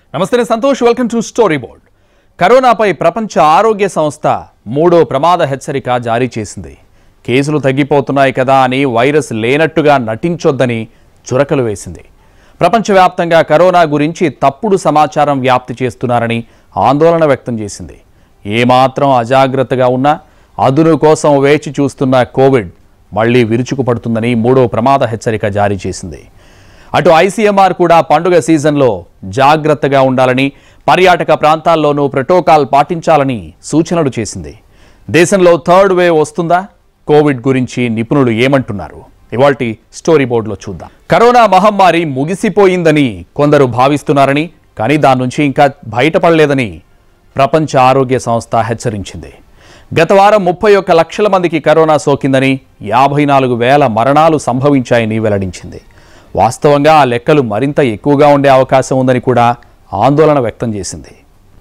నమస్తే నేను Santosh welcome to story board కరోనాపై ప్రపంచ ఆరోగ్య సంస్థ మూడో ప్రమాద హెచ్చరిక జారీ చేసింది కేసులు తగ్గిపోతున్నాయి కదా అని వైరస్ లేనట్టుగా నటించొద్దని చురకలు వేసింది ప్రపంచవ్యాప్తంగా కరోనా గురించి తప్పుడు సమాచారం వ్యాప్తి చేస్తున్నారని ఆందోళన వ్యక్తం చేసింది ఏమాత్రం అజాగ్రత్తగా ఉన్నా అదును కోసం వేచి చూస్తున్న కోవిడ్ మళ్లీ విరుచుకుపడుతుందని మూడో ప్రమాద హెచ్చరిక జారీ చేసింది అటు ఐసీఎంఆర్ కూడా పండుగ సీజన్లో జాగ్రత్తగా ఉండాలని పర్యాటక ప్రాంతాల్లోనూ ప్రోటోకాల్ పాటించాలని సూచనలు చేసింది దేశంలో థర్డ్ వేవ్ వస్తుందా కోవిడ్ గురించి నిపుణులు ఏమంటున్నారు ఇవాల్టి స్టోరీ బోర్డులో చూద్దాం కరోనా మహమ్మారి ముగిసిపోయిందని కొందరు భావిస్తున్నారని కానీ దాని నుంచి ఇంకా బయటపడలేదని ప్రపంచ ఆరోగ్య సంస్థ హెచ్చరించింది గత వారం ముప్పై ఒక్క లక్షల మందికి కరోనా సోకిందని యాభై నాలుగు వేల మరణాలు సంభవించాయని వెల్లడించింది వాస్తవంగా ఆ లెక్కలు మరింత ఎక్కువగా ఉండే అవకాశం ఉందని కూడా ఆందోళన వ్యక్తం చేసింది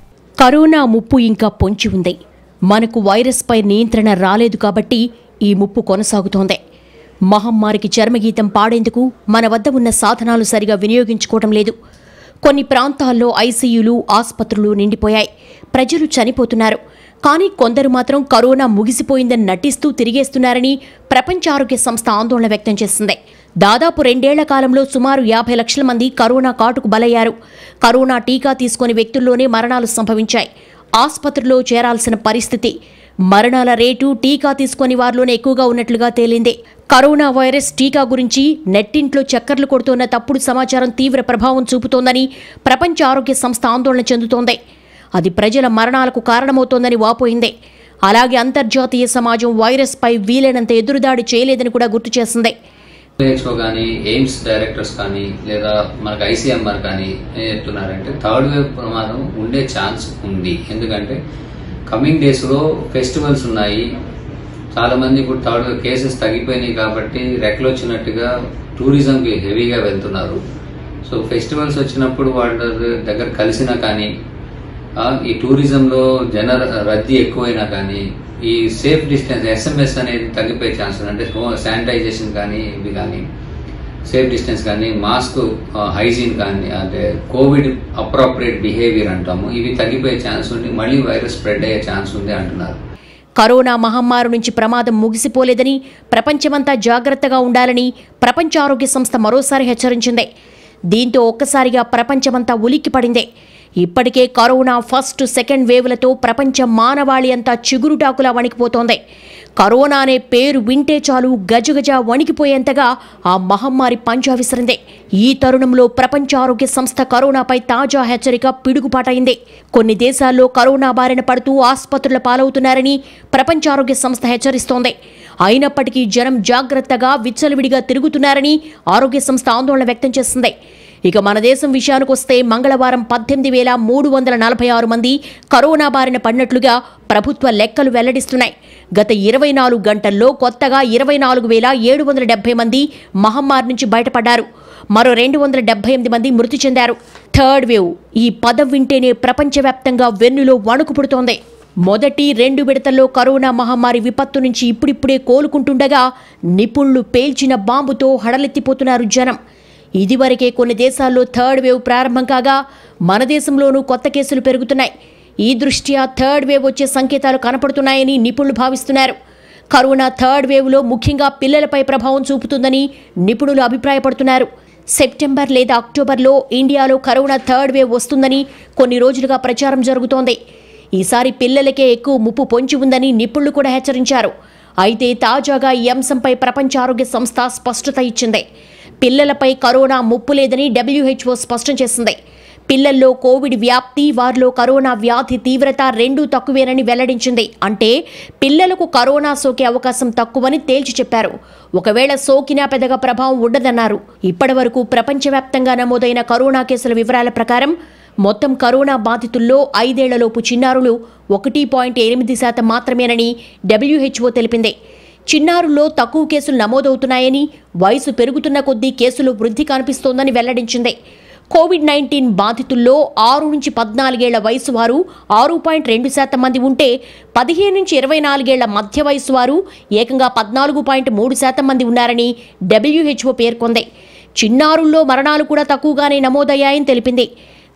కరోనా ముప్పు ఇంకా పొంచి ఉంది మనకు వైరస్పై నియంత్రణ రాలేదు కాబట్టి ఈ ముప్పు కొనసాగుతోంది మహమ్మారికి చర్మగీతం పాడేందుకు మన వద్ద ఉన్న సాధనాలు సరిగా వినియోగించుకోవటం లేదు కొన్ని ప్రాంతాల్లో ఐసీయూలు ఆసుపత్రులు నిండిపోయాయి ప్రజలు చనిపోతున్నారు కానీ కొందరు మాత్రం కరోనా ముగిసిపోయిందని నటిస్తూ తిరిగేస్తున్నారని ప్రపంచ ఆరోగ్య సంస్థ ఆందోళన వ్యక్తం చేసింది దాదాపు రెండేళ్ల కాలంలో సుమారు యాభై లక్షల మంది కరోనా కాటుకు బలయ్యారు కరోనా టీకా తీసుకుని వ్యక్తుల్లోనే మరణాలు సంభవించాయి ఆసుపత్రిలో చేరాల్సిన పరిస్థితి మరణాల రేటు టీకా తీసుకుని వారిలోనే ఎక్కువగా ఉన్నట్లుగా తేలింది కరోనా వైరస్ టీకా గురించి నెట్టింట్లో చక్కర్లు కొడుతున్న తప్పుడు సమాచారం తీవ్ర ప్రభావం చూపుతోందని ప్రపంచ ఆరోగ్య సంస్థ ఆందోళన చెందుతోంది అది ప్రజల మరణాలకు కారణమవుతోందని వాపోయింది అలాగే అంతర్జాతీయ సమాజం వైరస్పై వీలైనంత ఎదురుదాడి చేయలేదని కూడా గుర్తు చేసింది హెచ్ఓ కానీ ఎయిమ్స్ డైరెక్టర్స్ కానీ లేదా మనకు ఐసీఎంఆర్ కానీ ఏం చెప్తున్నారంటే థర్డ్ వేవ్ ప్రమాదం ఉండే ఛాన్స్ ఉంది ఎందుకంటే కమింగ్ డేస్లో ఫెస్టివల్స్ ఉన్నాయి చాలా మంది ఇప్పుడు థర్డ్ వేవ్ కేసెస్ తగ్గిపోయినాయి కాబట్టి రెక్కలు వచ్చినట్టుగా టూరిజంకి హెవీగా వెళ్తున్నారు సో ఫెస్టివల్స్ వచ్చినప్పుడు వాళ్ళ దగ్గర కలిసినా కానీ ఆ, ఈ టూరిజంలో జన రద్దీ ఎక్కువైనా కానీ ఈ సేఫ్ డిస్టెన్స్ ఎస్ఎంఎస్ అనేది తగ్గిపోయే ఛాన్స్ ఉంది అంటే శానిటైజేషన్ కానీ ఇవి కానీ సేఫ్ డిస్టెన్స్ కానీ మాస్క్ హైజీన్ కానీ అంటే కోవిడ్ అప్రాప్రియేట్ బిహేవియర్ అంటాము ఇవి తగ్గిపోయే ఛాన్స్ ఉంది మళ్ళీ వైరస్ స్ప్రెడ్ అయ్యే ఛాన్స్ ఉంది అంటున్నారు కరోనా మహమ్మారి నుంచి ప్రమాదం ముగిసిపోలేదని ప్రపంచమంతా జాగ్రత్తగా ఉండాలని ప్రపంచ ఆరోగ్య సంస్థ మరోసారి హెచ్చరించింది దీంతో ఒక్కసారిగా ప్రపంచమంతా ఉలిక్కిపడింది ఇప్పటికే కరోనా ఫస్ట్ సెకండ్ వేవ్లతో ప్రపంచ మానవాళి అంతా చిగురుటాకులా వణికిపోతోంది కరోనా అనే పేరు వింటే చాలు గజగజ వణికిపోయేంతగా ఆ మహమ్మారి పంజా విసిరింది ఈ తరుణంలో ప్రపంచ ఆరోగ్య సంస్థ కరోనాపై తాజా హెచ్చరిక పిడుగుపాటైంది కొన్ని దేశాల్లో కరోనా బారిన పడుతూ ఆసుపత్రుల పాలవుతున్నారని ప్రపంచ ఆరోగ్య సంస్థ హెచ్చరిస్తోంది అయినప్పటికీ జనం జాగ్రత్తగా విచ్చలవిడిగా తిరుగుతున్నారని ఆరోగ్య సంస్థ ఆందోళన వ్యక్తం చేసింది ఇక మన దేశం విషయానికి వస్తే మంగళవారం పద్దెనిమిది వేల మూడు వందల నలభై ఆరు మంది కరోనా బారిన పడినట్లుగా ప్రభుత్వ లెక్కలు వెల్లడిస్తున్నాయి గత ఇరవై నాలుగు గంటల్లో కొత్తగా ఇరవై నాలుగు వేల ఏడు వందల డెబ్బై మంది మహమ్మారి నుంచి బయటపడ్డారు మరో రెండు వందల డెబ్బై ఎనిమిది మంది మృతి చెందారు థర్డ్ వేవ్ ఈ పదం వింటేనే ప్రపంచవ్యాప్తంగా వెన్నులో వణుకు పుడుతోంది మొదటి రెండు విడతల్లో కరోనా మహమ్మారి విపత్తు నుంచి ఇప్పుడిప్పుడే కోలుకుంటుండగా నిపుణులు పేల్చిన బాంబుతో హడలెత్తిపోతున్నారు జనం ఇదివరకే కొన్ని దేశాల్లో థర్డ్ వేవ్ ప్రారంభం కాగా మన దేశంలోనూ కొత్త కేసులు పెరుగుతున్నాయి ఈ దృష్ట్యా థర్డ్ వేవ్ వచ్చే సంకేతాలు కనపడుతున్నాయని నిపుణులు భావిస్తున్నారు కరోనా థర్డ్ వేవ్లో ముఖ్యంగా పిల్లలపై ప్రభావం చూపుతుందని నిపుణులు అభిప్రాయపడుతున్నారు సెప్టెంబర్ లేదా అక్టోబర్లో ఇండియాలో కరోనా థర్డ్ వేవ్ వస్తుందని కొన్ని రోజులుగా ప్రచారం జరుగుతోంది ఈసారి పిల్లలకే ఎక్కువ ముప్పు పొంచి ఉందని నిపుణులు కూడా హెచ్చరించారు అయితే తాజాగా ఈ అంశంపై ప్రపంచ ఆరోగ్య సంస్థ స్పష్టత ఇచ్చింది పిల్లలపై కరోనా ముప్పు లేదని డబ్ల్యూహెచ్ఓ స్పష్టం చేసింది పిల్లల్లో కోవిడ్ వ్యాప్తి వారిలో కరోనా వ్యాధి తీవ్రత రెండూ తక్కువేనని వెల్లడించింది అంటే పిల్లలకు కరోనా సోకే అవకాశం తక్కువని తేల్చి చెప్పారు ఒకవేళ సోకినా పెద్దగా ప్రభావం ఉండదన్నారు ఇప్పటివరకు ప్రపంచవ్యాప్తంగా నమోదైన కరోనా కేసుల వివరాల ప్రకారం మొత్తం కరోనా బాధితుల్లో ఐదేళ్లలోపు చిన్నారులు ఒకటి పాయింట్ ఎనిమిది శాతం మాత్రమేనని డబ్ల్యూహెచ్ఓ తెలిపింది చిన్నారుల్లో తక్కువ కేసులు నమోదవుతున్నాయని వయసు పెరుగుతున్న కొద్దీ కేసులు వృద్ధి కనిపిస్తోందని వెల్లడించింది కోవిడ్ నైన్టీన్ బాధితుల్లో ఆరు నుంచి పద్నాలుగేళ్ల వయసు వారు ఆరు పాయింట్ రెండు శాతం మంది ఉంటే పదిహేను నుంచి ఇరవై నాలుగేళ్ల మధ్య వయసు వారు ఏకంగా పద్నాలుగు పాయింట్ మూడు శాతం మంది ఉన్నారని డబ్ల్యూహెచ్ఓ పేర్కొంది చిన్నారుల్లో మరణాలు కూడా తక్కువగానే నమోదయ్యాయని తెలిపింది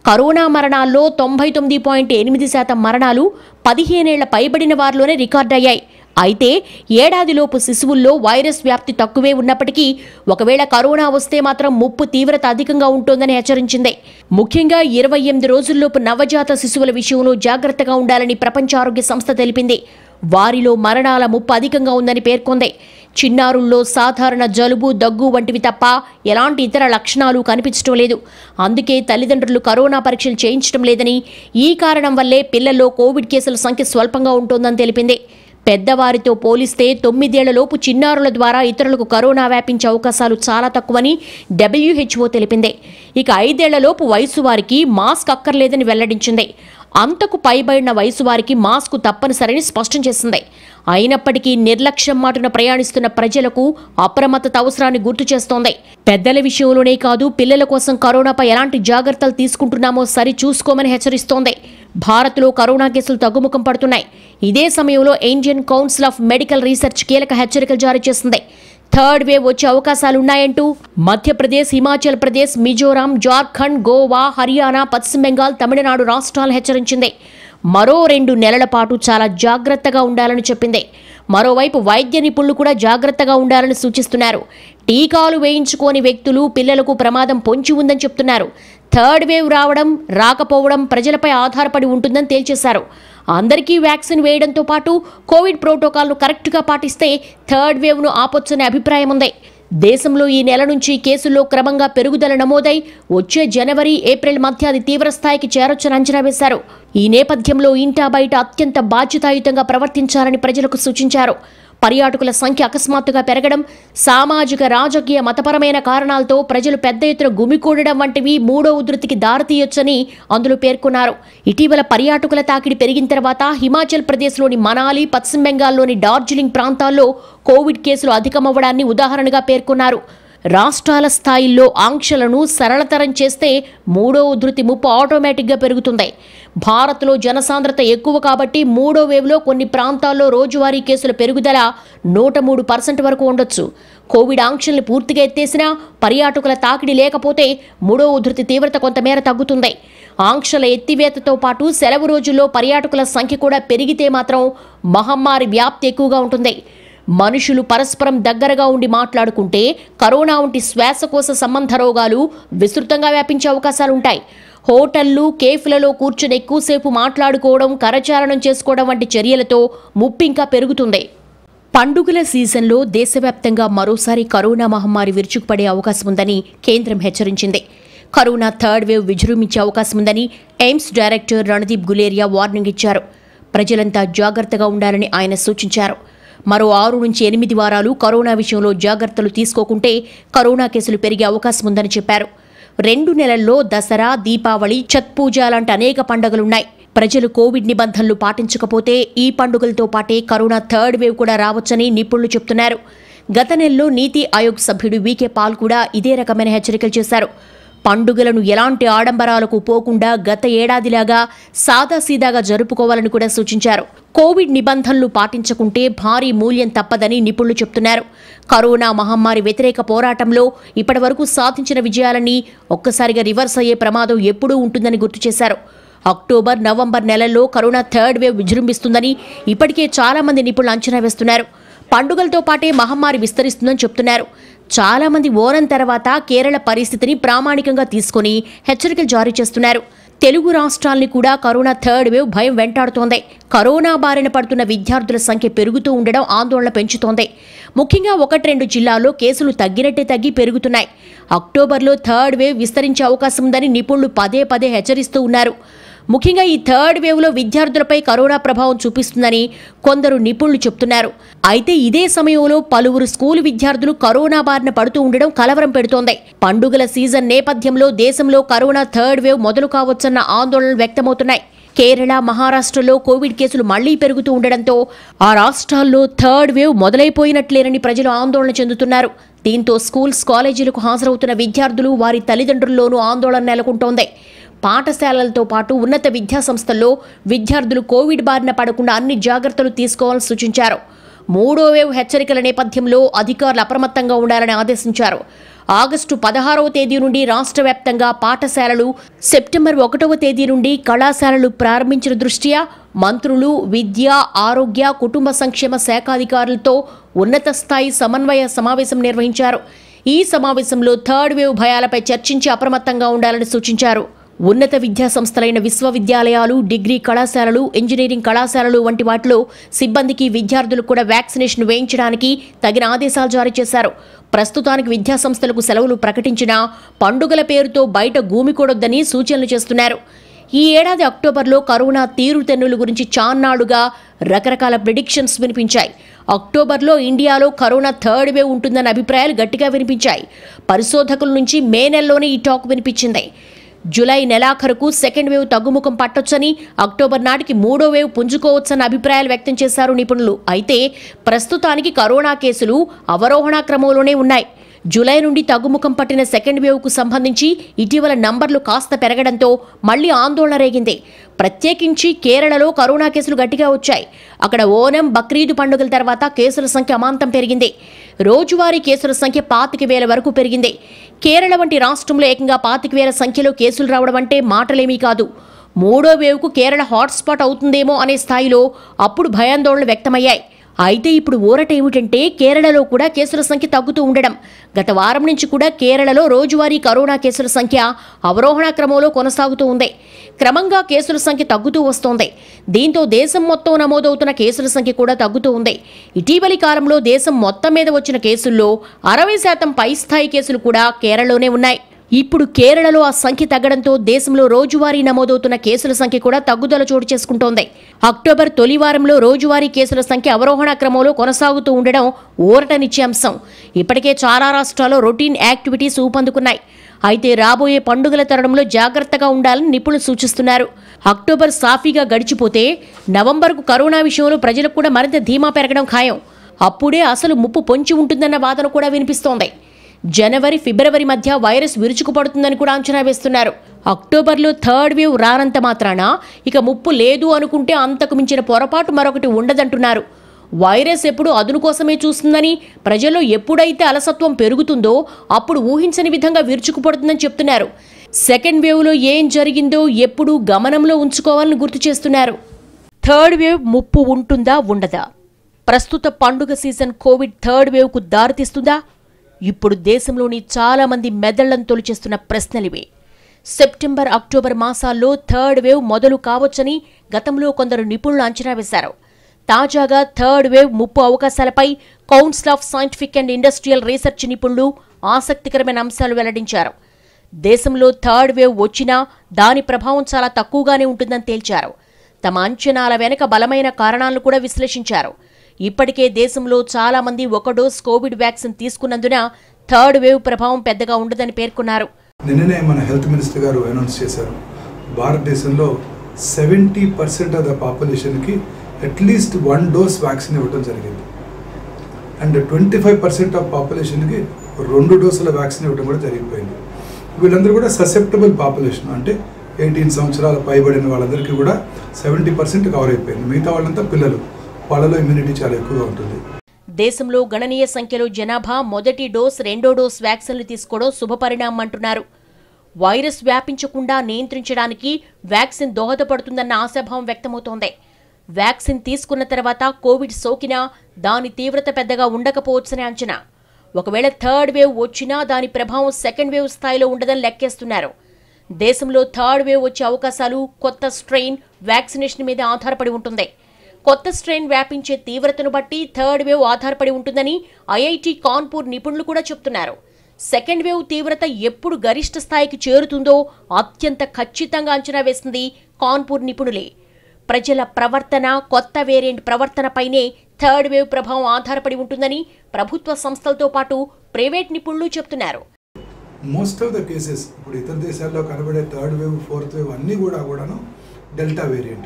కరోనా మరణాల్లో తొంభై తొమ్మిది పాయింట్ ఎనిమిది శాతం మరణాలు పదిహేనేళ్ల పైబడిన వారిలోనే రికార్డయ్యాయి అయితే ఏడాదిలోపు శిశువుల్లో వైరస్ వ్యాప్తి తక్కువే ఉన్నప్పటికీ ఒకవేళ కరోనా వస్తే మాత్రం ముప్పు తీవ్రత అధికంగా ఉంటోందని హెచ్చరించింది ముఖ్యంగా ఇరవై ఎనిమిది రోజుల్లోపు నవజాత శిశువుల విషయంలో జాగ్రత్తగా ఉండాలని ప్రపంచ ఆరోగ్య సంస్థ తెలిపింది వారిలో మరణాల ముప్పు అధికంగా ఉందని పేర్కొంది చిన్నారుల్లో సాధారణ జలుబు దగ్గు వంటివి తప్ప ఎలాంటి ఇతర లక్షణాలు కనిపించడం లేదు అందుకే తల్లిదండ్రులు కరోనా పరీక్షలు చేయించడం లేదని ఈ కారణం వల్లే పిల్లల్లో కోవిడ్ కేసుల సంఖ్య స్వల్పంగా ఉంటోందని తెలిపింది పెద్దవారితో పోలిస్తే తొమ్మిదేళ్లలోపు చిన్నారుల ద్వారా ఇతరులకు కరోనా వ్యాపించే అవకాశాలు చాలా తక్కువని డబ్ల్యూహెచ్ఓ తెలిపింది ఇక ఐదేళ్లలోపు వయసు వారికి మాస్క్ అక్కర్లేదని వెల్లడించింది అంతకు పైబడిన వయసు వారికి మాస్క్ తప్పనిసరిని స్పష్టం చేసింది అయినప్పటికీ నిర్లక్ష్యం మాటున ప్రయాణిస్తున్న ప్రజలకు అప్రమత్తత అవసరాన్ని గుర్తు చేస్తోంది పెద్దల విషయంలోనే కాదు పిల్లల కోసం కరోనాపై ఎలాంటి జాగ్రత్తలు తీసుకుంటున్నామో సరి చూసుకోమని హెచ్చరిస్తోంది భారత్లో కరోనా కేసులు తగ్గుముఖం పడుతున్నాయి ఇదే సమయంలో Indian Council of Medical Research కీలక హెచ్చరికలు జారీ చేసింది థర్డ్ వేవ్ వచ్చే అవకాశాలున్నాయంటూ మధ్యప్రదేశ్ హిమాచల్ ప్రదేశ్ మిజోరాం జార్ఖండ్ గోవా హర్యానా పశ్చిమ బెంగాల్ తమిళనాడు రాష్ట్రాలు హెచ్చరించింది మరో రెండు నెలల పాటు చాలా జాగ్రత్తగా ఉండాలని చెప్పింది మరోవైపు వైద్య నిపుణులు కూడా జాగ్రత్తగా ఉండాలని సూచిస్తున్నారు టీకాలు వేయించుకోని వ్యక్తులు పిల్లలకు ప్రమాదం పొంచి ఉందని చెప్తున్నారు థర్డ్ వేవ్ రావడం రాకపోవడం ప్రజలపై ఆధారపడి ఉంటుందని తేల్చేశారు అందరికీ వ్యాక్సిన్ వేయడంతో పాటు కోవిడ్ ప్రోటోకాల్ను కరెక్ట్గా పాటిస్తే థర్డ్ వేవ్ను ఆపొచ్చనే అభిప్రాయం ఉంది దేశంలో ఈ నెల నుంచి కేసుల్లో క్రమంగా పెరుగుదల నమోదై వచ్చే జనవరి ఏప్రిల్ మధ్య అది తీవ్రస్థాయికి చేరొచ్చని అంచనా వేశారు ఈ నేపథ్యంలో ఇంటా బయట అత్యంత బాధ్యతాయుతంగా ప్రవర్తించాలని ప్రజలకు సూచించారు పర్యాటకుల సంఖ్య అకస్మాత్తుగా పెరగడం సామాజిక రాజకీయ మతపరమైన కారణాలతో ప్రజలు పెద్ద ఎత్తున గుమికూడడం వంటివి మూడో ఉధృతికి దారితీయొచ్చని అందులో పేర్కొన్నారు ఇటీవల పర్యాటకుల తాకిడి పెరిగిన తర్వాత హిమాచల్ ప్రదేశ్లోని మనాలి పశ్చిమ బెంగాల్లోని డార్జిలింగ్ ప్రాంతాల్లో కోవిడ్ కేసులు అధికమవ్వడాన్ని ఉదాహరణగా పేర్కొన్నారు రాష్ట్రాల స్థాయిల్లో ఆంక్షలను సరళతరం చేస్తే మూడో ఉధృతి ముప్పు ఆటోమేటిక్గా పెరుగుతుంది భారత్లో జనసాంద్రత ఎక్కువ కాబట్టి మూడో వేవ్లో కొన్ని ప్రాంతాల్లో రోజువారీ కేసుల పెరుగుదల నూట మూడు పర్సెంట్ వరకు ఉండొచ్చు కోవిడ్ ఆంక్షల్ని పూర్తిగా ఎత్తేసినా పర్యాటకుల తాకిడి లేకపోతే మూడో ఉధృతి తీవ్రత కొంతమేర తగ్గుతుంది ఆంక్షల ఎత్తివేతతో పాటు సెలవు రోజుల్లో పర్యాటకుల సంఖ్య కూడా పెరిగితే మాత్రం మహమ్మారి వ్యాప్తి ఎక్కువగా ఉంటుంది మనుషులు పరస్పరం దగ్గరగా ఉండి మాట్లాడుకుంటే కరోనా వంటి శ్వాసకోశ సంబంధ రోగాలు విస్తృతంగా వ్యాపించే అవకాశాలుంటాయి హోటళ్లు కేఫ్లలో కూర్చుని ఎక్కువసేపు మాట్లాడుకోవడం కరచాలనం చేసుకోవడం వంటి చర్యలతో ముప్పు ఇంకా పెరుగుతుంది పండుగల సీజన్లో దేశవ్యాప్తంగా మరోసారి కరోనా మహమ్మారి విరుచుకుపడే అవకాశం ఉందని కేంద్రం హెచ్చరించింది కరోనా థర్డ్ వేవ్ విజృంభించే అవకాశం ఉందని AIIMS director Randeep Guleria warning ఇచ్చారు ప్రజలంతా జాగ్రత్తగా ఉండాలని ఆయన సూచించారు మరో ఆరు నుంచి ఎనిమిది వారాలు కరోనా విషయంలో జాగ్రత్తలు తీసుకోకుంటే కరోనా కేసులు పెరిగే అవకాశం ఉందని చెప్పారు రెండు నెలల్లో దసరా దీపావళి ఛత్ పూజ లాంటి అనేక పండుగలున్నాయి ప్రజలు కోవిడ్ నిబంధనలు పాటించకపోతే ఈ పండుగలతో పాటే కరోనా థర్డ్ వేవ్ కూడా రావచ్చని నిపుణులు చెప్తున్నారు గత నెలలో నీతి ఆయోగ్ సభ్యుడు వీకే పాల్ కూడా ఇదే రకమైన హెచ్చరికలు చేశారు పండుగలను ఎలాంటి ఆడంబరాలకు పోకుండా గత ఏడాదిలాగా సాదాసీదాగా జరుపుకోవాలని కూడా సూచించారు కోవిడ్ నిబంధనలు పాటించకుంటే భారీ మూల్యం తప్పదని నిపుణులు చెప్తున్నారు కరోనా మహమ్మారి వ్యతిరేక పోరాటంలో ఇప్పటివరకు సాధించిన విజయాలన్నీ ఒక్కసారిగా రివర్స్ అయ్యే ప్రమాదం ఎప్పుడూ ఉంటుందని గుర్తు చేశారు అక్టోబర్ నవంబర్ నెలల్లో కరోనా థర్డ్ వేవ్ విజృంభిస్తుందని ఇప్పటికే చాలా మంది నిపుణులు అంచనా వేస్తున్నారు పండుగలతో పాటే మహమ్మారి విస్తరిస్తుందని చెప్తున్నారు చాలా మంది ఓరం తర్వాత కేరళ పరిస్థితిని ప్రామాణికంగా తీసుకొని హెచ్చరికలు జారీ చేస్తున్నారు తెలుగు రాష్ట్రాల్ని కూడా కరోనా థర్డ్ వేవ్ భయం వెంటాడుతోంది కరోనా బారిన పడుతున్న విద్యార్థుల సంఖ్య పెరుగుతూ ఉండడం ఆందోళన పెంచుతోంది ముఖ్యంగా ఒకటి రెండు జిల్లాల్లో కేసులు తగ్గినట్టే తగ్గి పెరుగుతున్నాయి అక్టోబర్లో థర్డ్ వేవ్ విస్తరించే అవకాశం ఉందని నిపుణులు పదే పదే హెచ్చరిస్తూ ఉన్నారు ముఖ్యంగా ఈ థర్డ్ వేవ్లో విద్యార్థులపై కరోనా ప్రభావం చూపిస్తుందని కొందరు నిపుణులు చెప్తున్నారు అయితే ఇదే సమయంలో పలువురు స్కూలు విద్యార్థులు కరోనా బారిన పడుతూ ఉండడం కలవరం పెడుతోంది పండుగల సీజన్ నేపథ్యంలో దేశంలో కరోనా థర్డ్ వేవ్ మొదలు కావచ్చన్న ఆందోళనలు వ్యక్తమవుతున్నాయి కేరళ మహారాష్ట్రలో కోవిడ్ కేసులు మళ్లీ పెరుగుతూ ఉండడంతో ఆ రాష్ట్రాల్లో థర్డ్ వేవ్ మొదలైపోయినట్లేనని ప్రజలు ఆందోళన చెందుతున్నారు దీంతో స్కూల్స్ కాలేజీలకు హాజరవుతున్న విద్యార్థులు వారి తల్లిదండ్రుల్లోనూ ఆందోళన నెలకొంటోంది పాఠశాలలతో పాటు ఉన్నత విద్యాసంస్థల్లో విద్యార్థులు కోవిడ్ బారిన పడకుండా అన్ని జాగ్రత్తలు తీసుకోవాలని సూచించారు మూడో వేవ్ హెచ్చరికల నేపథ్యంలో అధికారులు అప్రమత్తంగా ఉండాలని ఆదేశించారు ఆగస్టు పదహారవ తేదీ నుండి రాష్ట్ర వ్యాప్తంగా పాఠశాలలు సెప్టెంబర్ ఒకటవ తేదీ నుండి కళాశాలలు ప్రారంభించిన దృష్ట్యా మంత్రులు విద్య ఆరోగ్య కుటుంబ సంక్షేమ శాఖాధికారులతో ఉన్నత స్థాయి సమన్వయ సమావేశం నిర్వహించారు ఈ సమావేశంలో థర్డ్ వేవ్ భయాలపై చర్చించి అప్రమత్తంగా ఉండాలని సూచించారు ఉన్నత విద్యా సంస్థలైన విశ్వవిద్యాలయాలు డిగ్రీ కళాశాలలు ఇంజనీరింగ్ కళాశాలలు వంటి వాటిలో సిబ్బందికి విద్యార్థులకు కూడా వ్యాక్సినేషన్ వేయించడానికి తగిన ఆదేశాలు జారీ చేశారు ప్రస్తుతానికి విద్యా సంస్థలకు సెలవులు ప్రకటించినా పండుగల పేరుతో బయట గూమికూడొద్దని సూచనలు చేస్తున్నారు ఈ ఏడాది అక్టోబర్లో కరోనా తీరుతెన్నుల గురించి చాన్నాళ్లుగా రకరకాల ప్రిడిక్షన్స్ వినిపించాయి అక్టోబర్లో ఇండియాలో కరోనా థర్డ్ వేవ్ ఉంటుందన్న అభిప్రాయాలు గట్టిగా వినిపించాయి పరిశోధకుల నుంచి మే నెలలోనే ఈ టాక్ వినిపించింది జూలై నెలాఖరుకు సెకండ్ వేవ్ తగ్గుముఖం పట్టొచ్చని అక్టోబర్ నాటికి మూడో వేవ్ పుంజుకోవచ్చన్న అభిప్రాయాలు వ్యక్తం చేశారు నిపుణులు అయితే ప్రస్తుతానికి కరోనా కేసులు అవరోహణ క్రమంలోనే ఉన్నాయి జూలై నుండి తగ్గుముఖం పట్టిన సెకండ్ వేవ్కు సంబంధించి ఇటీవల నంబర్లు కాస్త పెరగడంతో మళ్లీ ఆందోళన రేగింది ప్రత్యేకించి కేరళలో కరోనా కేసులు గట్టిగా వచ్చాయి అక్కడ ఓనం బక్రీదు పండుగల తర్వాత కేసుల సంఖ్య అమాంతం పెరిగింది రోజువారీ కేసుల సంఖ్య పాతిక వేల వరకు పెరిగింది కేరళ వంటి రాష్ట్రంలో ఏకంగా పాతిక వేల సంఖ్యలో కేసులు రావడం అంటే మాటలేమీ కాదు మూడో వేవ్కు కేరళ హాట్స్పాట్ అవుతుందేమో అనే స్థాయిలో అప్పుడు భయాందోళనలు వ్యక్తమయ్యాయి అయితే ఇప్పుడు ఊరట ఏమిటంటే కేరళలో కూడా కేసుల సంఖ్య తగ్గుతూ ఉండడం గత వారం నుంచి కూడా కేరళలో రోజువారీ కరోనా కేసుల సంఖ్య అవరోహణ క్రమంలో కొనసాగుతూ ఉంది క్రమంగా కేసుల సంఖ్య తగ్గుతూ వస్తోంది దీంతో దేశం మొత్తం నమోదవుతున్న కేసుల సంఖ్య కూడా తగ్గుతూ ఉంది ఇటీవలి కాలంలో దేశం మొత్తం మీద వచ్చిన కేసుల్లో అరవై శాతం పై స్థాయి కేసులు కూడా కేరళలోనే ఉన్నాయి ఇప్పుడు కేరళలో ఆ సంఖ్య తగ్గడంతో దేశంలో రోజువారీ నమోదవుతున్న కేసుల సంఖ్య కూడా తగ్గుదల చోటు చేసుకుంటోంది అక్టోబర్ తొలి వారంలో రోజువారీ కేసుల సంఖ్య అవరోహణ క్రమంలో కొనసాగుతూ ఉండడం ఊరటనిచ్చే అంశం ఇప్పటికే చాలా రాష్ట్రాల్లో రొటీన్ యాక్టివిటీస్ ఊపందుకున్నాయి అయితే రాబోయే పండుగల తరుణంలో జాగ్రత్తగా ఉండాలని నిపుణులు సూచిస్తున్నారు అక్టోబర్ సాఫీగా గడిచిపోతే నవంబర్కు కరోనా విషయంలో ప్రజలకు కూడా మరింత ధీమా పెరగడం ఖాయం అప్పుడే అసలు ముప్పు పొంచి ఉంటుందన్న వాదన కూడా వినిపిస్తోంది జనవరి ఫిబ్రవరి మధ్య వైరస్ విరుచుకుపడుతుందని కూడా అంచనా వేస్తున్నారు అక్టోబర్లో థర్డ్ వేవ్ రానంత మాత్రాన ఇక ముప్పు లేదు అనుకుంటే అంతకు మించిన పొరపాటు మరొకటి ఉండదంటున్నారు వైరస్ ఎప్పుడు అదును కోసమే చూస్తుందని ప్రజల్లో ఎప్పుడైతే అలసత్వం పెరుగుతుందో అప్పుడు ఊహించని విధంగా విరుచుకుపడుతుందని చెప్తున్నారు సెకండ్ వేవ్లో ఏం జరిగిందో ఎప్పుడు గమనంలో ఉంచుకోవాలని గుర్తు చేస్తున్నారు థర్డ్ వేవ్ ముప్పు ఉంటుందా ఉండదా ప్రస్తుత పండుగ సీజన్ కోవిడ్ థర్డ్ వేవ్కు దారితీస్తుందా ఇప్పుడు దేశంలోని చాలా మంది మెదళ్లను తొలిచేస్తున్న ప్రశ్నలివే సెప్టెంబర్ అక్టోబర్ మాసాల్లో థర్డ్ వేవ్ మొదలు కావచ్చని గతంలో కొందరు నిపుణులు అంచనా వేశారు తాజాగా థర్డ్ వేవ్ ముప్పు అవకాశాలపై Council of Scientific and Industrial Research నిపుణులు ఆసక్తికరమైన అంశాలు వెల్లడించారు దేశంలో థర్డ్ వేవ్ వచ్చినా దాని ప్రభావం చాలా తక్కువగానే ఉంటుందని తేల్చారు తమ అంచనాల వెనుక బలమైన కారణాలను కూడా విశ్లేషించారు ఇప్పటికే దేశంలో చాలా మంది ఒక డోస్ కోవిడ్ వ్యాక్సిన్ తీసుకున్నందున థర్డ్ వేవ్ ప్రభావం పెద్దగా ఉండదని పేర్కొన్నారు నిన్ననే మన హెల్త్ మినిస్టర్ గారు అనౌన్స్ చేశారు భారతదేశంలో సెవెంటీ పర్సెంట్ ఆఫ్ ద పాపులేషన్కి అట్లీస్ట్ వన్ డోస్ వ్యాక్సిన్ ఇవ్వడం జరిగింది and twenty five percent of పాపులేషన్కి రెండు డోసుల వ్యాక్సిన్ ఇవ్వడం కూడా జరిగిపోయింది వీళ్ళందరూ కూడా ససెప్టబుల్ పాపులేషన్ అంటే ఎయిటీన్ సంవత్సరాల పైబడిన వాళ్ళందరికీ కూడా సెవెంటీ పర్సెంట్ కవర్ అయిపోయింది మిగతా వాళ్ళంతా పిల్లలు వాళ్ళలో ఇమ్యూనిటీ చాలా ఎక్కువగా ఉంటుంది దేశంలో గణనీయ సంఖ్యలో జనాభా మొదటి డోస్ రెండో డోస్ వ్యాక్సిన్లు తీసుకోవడం శుభపరిణామం అంటున్నారు వైరస్ వ్యాపించకుండా నియంత్రించడానికి వ్యాక్సిన్ దోహదపడుతుందన్న ఆశాభావం వ్యక్తమవుతోంది వ్యాక్సిన్ తీసుకున్న తర్వాత కోవిడ్ సోకినా దాని తీవ్రత పెద్దగా ఉండకపోవచ్చనే అంచనా ఒకవేళ థర్డ్ వేవ్ వచ్చినా దాని ప్రభావం సెకండ్ వేవ్ స్థాయిలో ఉండదని లెక్కేస్తున్నారు దేశంలో థర్డ్ వేవ్ వచ్చే అవకాశాలు కొత్త స్ట్రెయిన్ వ్యాక్సినేషన్ మీద ఆధారపడి ఉంటుంది కొత్త స్ట్రెయిన్ వ్యాపించే తీవ్రతను బట్టి థర్డ్ వేవ్ ఆధారపడి ఉంటుందని ఐఐటి కాన్పూర్ నిపుణులు కూడా చెప్తున్నారు సెకండ్ వేవ్ తీవ్రత ఎప్పుడు గరిష్ట స్థాయికి చేరుతుందో అత్యంత ఖచ్చితంగా అంచనా వేసింది కాన్పూర్ నిపుణులే ప్రజల ప్రవర్తన కొత్త వేరియంట్ ప్రవర్తనపైనే థర్డ్ వేవ్ ప్రభావం ఆధారపడి ఉంటుందని ప్రభుత్వ సంస్థలతో పాటు ప్రైవేట్ నిపుణులు చెప్తున్నారు మోస్ట్ ఆఫ్ ద కేసెస్ ఇప్పుడు ఇతర దేశాల్లో కనబడే థర్డ్ వేవ్ ఫోర్త్ వేవ్ అన్నీ కూడా కూడాను డెల్టా వేరియంట్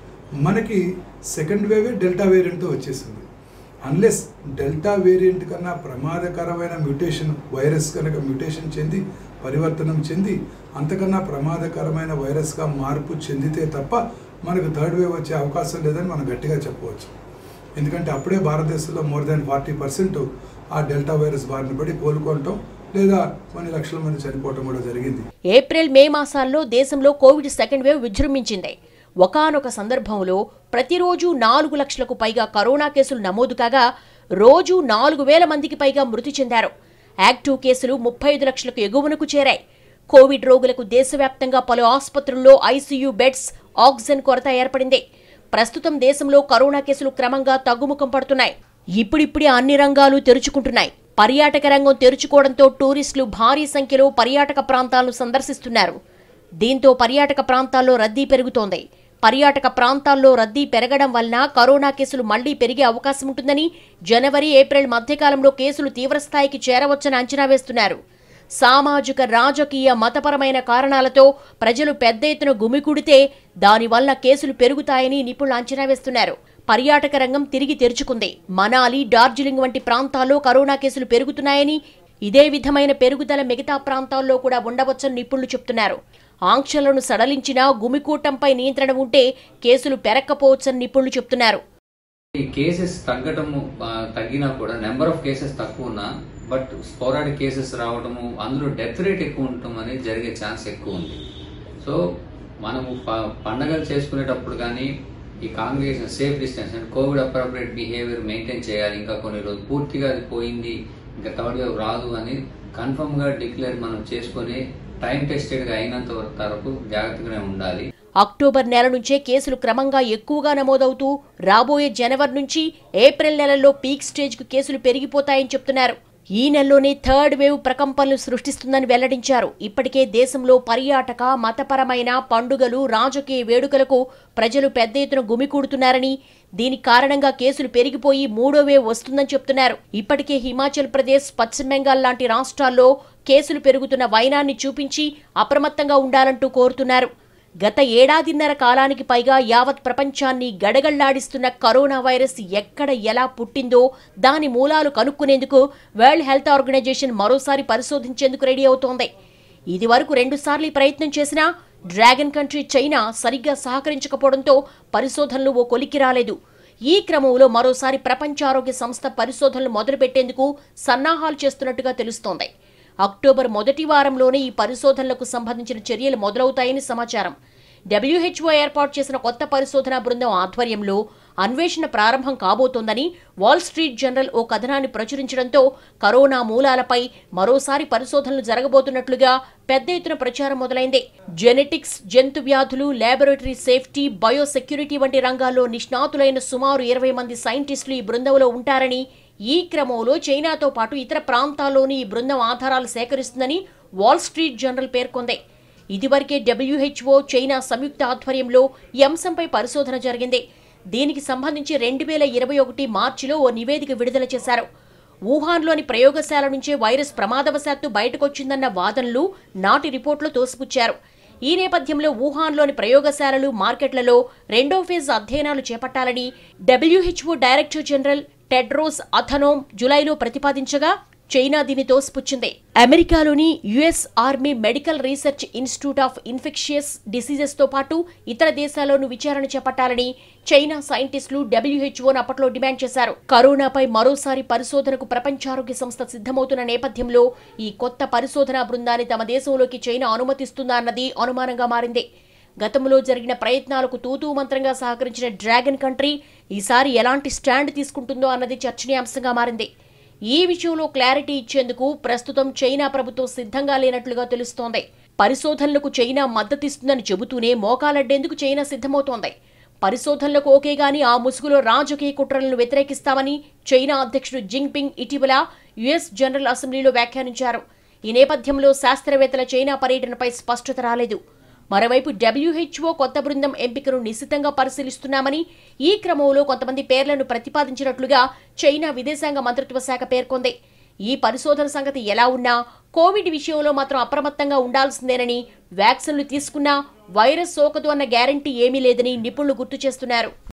మనకి సెకండ్ వేవే డెల్టా వేరియంట్తో వచ్చేసింది అన్లెస్ డెల్టా వేరియంట్ కన్నా ప్రమాదకరమైన మ్యూటేషన్ వైరస్ కనుక మ్యూటేషన్ చెంది పరివర్తనం చెంది అంతకన్నా ప్రమాదకరమైన వైరస్గా మార్పు చెందితే తప్ప మనకు థర్డ్ వేవ్ వచ్చే అవకాశం లేదని మనం గట్టిగా చెప్పవచ్చు ఎందుకంటే అప్పుడే భారతదేశంలో మోర్ దాన్ ఫార్టీ పర్సెంట్ ఆ డెల్టా వైరస్ బారిన పడి కోలుకోవటం లేదా కొన్ని లక్షల మంది చనిపోవటం కూడా జరిగింది ఏప్రిల్ మే మాసాల్లో దేశంలో కోవిడ్ సెకండ్ వేవ్ విజృంభించింది ఒకానొక సందర్భంలో ప్రతిరోజు నాలుగు లక్షలకు పైగా కరోనా కేసులు నమోదు కాగా రోజు నాలుగు వేల మందికి పైగా మృతి చెందారు యాక్టివ్ కేసులు ముప్పై ఐదు లక్షలకు ఎగువనకు చేరాయి కోవిడ్ రోగులకు దేశవ్యాప్తంగా పలు ఆసుపత్రుల్లో ఐసీయూ బెడ్స్ ఆక్సిజన్ కొరత ఏర్పడింది ప్రస్తుతం దేశంలో కరోనా కేసులు క్రమంగా తగ్గుముఖం పడుతున్నాయి ఇప్పుడిప్పుడే అన్ని రంగాలు తెరుచుకుంటున్నాయి పర్యాటక రంగం తెరుచుకోవడంతో టూరిస్టులు భారీ సంఖ్యలో పర్యాటక ప్రాంతాలను సందర్శిస్తున్నారు దీంతో పర్యాటక ప్రాంతాల్లో రద్దీ పెరుగుతోంది పర్యాటక ప్రాంతాల్లో రద్దీ పెరగడం వలన కరోనా కేసులు మళ్లీ పెరిగే అవకాశం ఉంటుందని జనవరి ఏప్రిల్ మధ్యకాలంలో కేసులు తీవ్రస్థాయికి చేరవచ్చని అంచనా వేస్తున్నారు సామాజిక రాజకీయ మతపరమైన కారణాలతో ప్రజలు పెద్ద ఎత్తున గుమికూడితే దానివల్ల కేసులు పెరుగుతాయని నిపుణులు అంచనా వేస్తున్నారు పర్యాటక రంగం తిరిగి తెరుచుకుంది మనాలి డార్జిలింగ్ వంటి ప్రాంతాల్లో కరోనా కేసులు పెరుగుతున్నాయని ఇదే విధమైన పెరుగుదల మిగతా ప్రాంతాల్లో కూడా ఉండవచ్చని నిపుణులు చెబుతున్నారు ఆంక్షలను సడలించినా గుమికూటంపై నియంత్రణ ఉంటే కేసులు పెరక్కపోవచ్చని నిపుణులు చెబుతున్నారు ఈ కేసెస్ తగ్గటము ఆ, తగ్గినా కూడా నెంబర్ ఆఫ్ కేసెస్ తక్కువ ఉన్నా బట్ స్పోరాడిక్ కేసెస్ రావడము అందులో డెత్ రేట్ ఎక్కువ ఉండటం అనేది జరిగే ఛాన్స్ ఎక్కువ ఉంది సో మనము ప- పండగలు చేసుకునేటప్పుడు కానీ ఈ కాంగ్రిగేషన్ సేఫ్ డిస్టెన్స్ అంటే కోవిడ్ అప్రోప్రియేట్ బిహేవియర్ మెయింటైన్ చేయాలి ఇంకా కొన్ని రోజులు పూర్తిగా అది పోయింది ఇంకా థర్డ్ వేవ్ రాదు అని కన్ఫర్మ్ గా డిక్లేర్ మనం చేసుకొని టైం టెస్టెడ్ గా అయినంత వరకు జాగ్రత్తగానే ఉండాలి అక్టోబర్ నెల నుంచే కేసులు క్రమంగా ఎక్కువగా నమోదవుతూ రాబోయే జనవరి నుంచి ఏప్రిల్ నెలలో పీక్ స్టేజ్కు కేసులు పెరిగిపోతాయని చెప్తున్నారు ఈ నెలలోనే థర్డ్ వేవ్ ప్రకంపనలు సృష్టిస్తుందని వెల్లడించారు ఇప్పటికే దేశంలో పర్యాటక మతపరమైన పండుగలు రాజకీయ వేడుకలకు ప్రజలు పెద్ద ఎత్తున గుమికూడుతున్నారని దీని కారణంగా కేసులు పెరిగిపోయి మూడో వేవ్ వస్తుందని చెప్తున్నారు ఇప్పటికే హిమాచల్ ప్రదేశ్ పశ్చిమ బెంగాల్ లాంటి రాష్ట్రాల్లో కేసులు పెరుగుతున్న వైనాన్ని చూపించి అప్రమత్తంగా ఉండాలంటూ కోరుతున్నారు గత ఏడాదిన్నర కాలానికి పైగా యావత్ ప్రపంచాన్ని గడగళ్లాడిస్తున్న కరోనా వైరస్ ఎక్కడ ఎలా పుట్టిందో దాని మూలాలు కనుక్కునేందుకు వరల్డ్ హెల్త్ ఆర్గనైజేషన్ మరోసారి పరిశోధించేందుకు రెడీ అవుతోంది ఇది వరకు రెండుసార్లు ఈ ప్రయత్నం చేసినా డ్రాగన్ కంట్రీ చైనా సరిగ్గా సహకరించకపోవడంతో పరిశోధనలు ఓ కొలికి రాలేదు ఈ క్రమంలో మరోసారి ప్రపంచ ఆరోగ్య సంస్థ పరిశోధనలు మొదలుపెట్టేందుకు సన్నాహాలు చేస్తున్నట్టుగా తెలుస్తోంది అక్టోబర్ మొదటి వారంలోనే ఈ పరిశోధనలకు సంబంధించిన చర్యలు మొదలవుతాయని సమాచారం డబ్ల్యూహెచ్ఓ ఏర్పాటు చేసిన కొత్త పరిశోధనా బృందం ఆధ్వర్యంలో అన్వేషణ ప్రారంభం కాబోతోందని వాల్ స్ట్రీట్ జనరల్ ఓ కథనాన్ని ప్రచురించడంతో కరోనా మూలాలపై మరోసారి పరిశోధనలు జరగబోతున్నట్లుగా పెద్ద ఎత్తున ప్రచారం మొదలైంది జెనెటిక్స్ జంతు వ్యాధులు లాబొరేటరీ సేఫ్టీ బయోసెక్యూరిటీ వంటి రంగాల్లో నిష్ణాతులైన సుమారు ఇరవై మంది సైంటిస్టులు ఈ బృందంలో ఉంటారని ఈ క్రమంలో చైనాతో పాటు ఇతర ప్రాంతాల్లోని ఈ బృందం ఆధారాలు సేకరిస్తుందని వాల్ స్ట్రీట్ జనరల్ పేర్కొంది ఇదివరకే డబ్ల్యూహెచ్ఓ చైనా సంయుక్త ఆధ్వర్యంలో ఈ అంశంపై పరిశోధన జరిగింది దీనికి సంబంధించి రెండు వేల ఇరవై ఒకటి మార్చిలో ఓ నివేదిక విడుదల చేశారు వుహాన్లోని ప్రయోగశాల నుంచే వైరస్ ప్రమాదవశాత్తు బయటకొచ్చిందన్న వాదనలు నాటి రిపోర్టులో తోసిపుచ్చారు ఈ నేపథ్యంలో వుహాన్లోని ప్రయోగశాలలు మార్కెట్లలో రెండో ఫేజ్ అధ్యయనాలు చేపట్టాలని WHO director general Tedros Adhanom జులైలో ప్రతిపాదించగా చైనా దీన్ని తోసిపుచ్చింది అమెరికాలోని US Army Medical Research Institute of Infectious Diseases తో పాటు ఇతర దేశాల్లోనూ విచారణ చేపట్టాలని చైనా సైంటిస్టులు డబ్ల్యూహెచ్ఓను అప్పట్లో డిమాండ్ చేశారు కరోనాపై మరోసారి పరిశోధనకు ప్రపంచ ఆరోగ్య సంస్థ సిద్ధమవుతున్న నేపథ్యంలో ఈ కొత్త పరిశోధనా బృందాన్ని తమ దేశంలోకి చైనా అనుమతిస్తుందా అన్నది అనుమానంగా మారింది గతంలో జరిగిన ప్రయత్నాలకు తూతూ మంత్రంగా సహకరించిన డ్రాగన్ కంట్రీ ఈసారి ఎలాంటి స్టాండ్ తీసుకుంటుందో అన్నది చర్చనీయాంశంగా మారింది ఈ విషయంలో క్లారిటీ ఇచ్చేందుకు ప్రస్తుతం చైనా ప్రభుత్వం సిద్ధంగా లేనట్లుగా తెలుస్తోంది పరిశోధనలకు చైనా మద్దతిస్తుందని చెబుతూనే మోకాలడ్డేందుకు చైనా సిద్ధమవుతోంది పరిశోధనలకు ఓకే గాని ఆ ముసుగులో రాజకీయ కుట్రలను వ్యతిరేకిస్తామని చైనా అధ్యక్షుడు జింగ్పింగ్ ఇటీవల యుఎస్ జనరల్ అసెంబ్లీలో వ్యాఖ్యానించారు ఈ నేపథ్యంలో శాస్త్రవేత్తల చైనా పర్యటనపై స్పష్టత రాలేదు మరోవైపు డబ్ల్యూహెచ్ఓ కొత్త బృందం ఎంపికను నిశితంగా పరిశీలిస్తున్నామని ఈ క్రమంలో కొంతమంది పేర్లను ప్రతిపాదించినట్లుగా చైనా విదేశాంగ మంత్రిత్వ శాఖ పేర్కొంది ఈ పరిశోధన సంగతి ఎలా ఉన్నా కోవిడ్ విషయంలో మాత్రం అప్రమత్తంగా ఉండాల్సిందేనని వ్యాక్సిన్లు తీసుకున్నా వైరస్ సోకదు అన్న గ్యారంటీ ఏమీ లేదని నిపుణులు గుర్తు చేస్తున్నారు